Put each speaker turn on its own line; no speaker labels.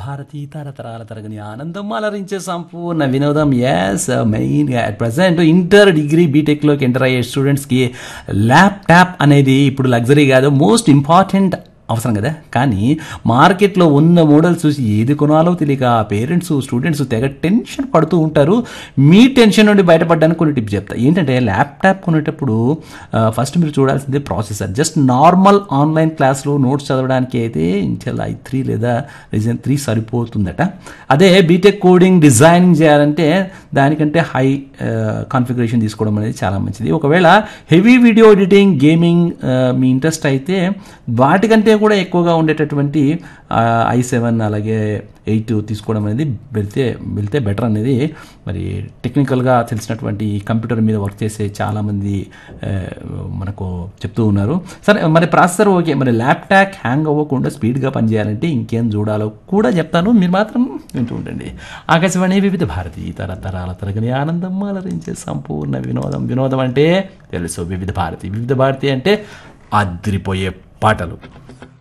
భారతీ తరతరాల తరగని ఆనందం అలరించే సంపూర్ణ వినోదం yes main at present inter degree బీటెక్లోకి ఎంటర్ అయ్యే స్టూడెంట్స్కి ల్యాప్టాప్ అనేది ఇప్పుడు లగ్జరీ కాదు మోస్ట్ ఇంపార్టెంట్ అవసరం కదా కానీ మార్కెట్లో ఉన్న మోడల్స్ చూసి ఏది కొనాలో తెలియక పేరెంట్స్ స్టూడెంట్స్ తెగ టెన్షన్ పడుతూ ఉంటారు మీ టెన్షన్ నుండి బయటపడడానికి కొన్ని టిప్స్ చెప్తా ఏంటంటే ల్యాప్టాప్ కొనేటప్పుడు ఫస్ట్ మీరు చూడాల్సిందే ప్రాసెసర్ జస్ట్ నార్మల్ ఆన్లైన్ క్లాస్లో నోట్స్ చదవడానికి అయితే ఇంచెల్ ఐ త్రీ లేదా రిజన్ త్రీ సరిపోతుందట అదే బీటెక్ కోడింగ్ డిజైనింగ్ చేయాలంటే దానికంటే హై కాన్ఫిగరేషన్ తీసుకోవడం అనేది చాలా మంచిది ఒకవేళ హెవీ వీడియో ఎడిటింగ్ గేమింగ్ మీ ఇంట్రెస్ట్ అయితే వాటికంటే కూడా ఎక్కువగా ఉండేటటువంటి ఐ సెవెన్ అలాగే ఎయిట్ తీసుకోవడం అనేది వెళ్తే వెళ్తే బెటర్ అనేది మరి టెక్నికల్గా తెలిసినటువంటి కంప్యూటర్ మీద వర్క్ చేసే చాలామంది ఆ, మనకు చెప్తూ ఉన్నారు సరే మరి ప్రాసెసర్ ఓకే మరి ల్యాప్టాప్ హ్యాంగ్ అవ్వకుండా స్పీడ్గా పనిచేయాలంటే ఇంకేం చూడాలో కూడా చెప్తాను మీరు మాత్రం వింటూ ఉండండి ఆకాశవాణి వివిధ భారతి తరతరాల తరగని ఆనందం అలరించే సంపూర్ణ వినోదం వినోదం అంటే తెలుసు వివిధ భారతి వివిధ భారతి అంటే అదిరిపోయే పాటలు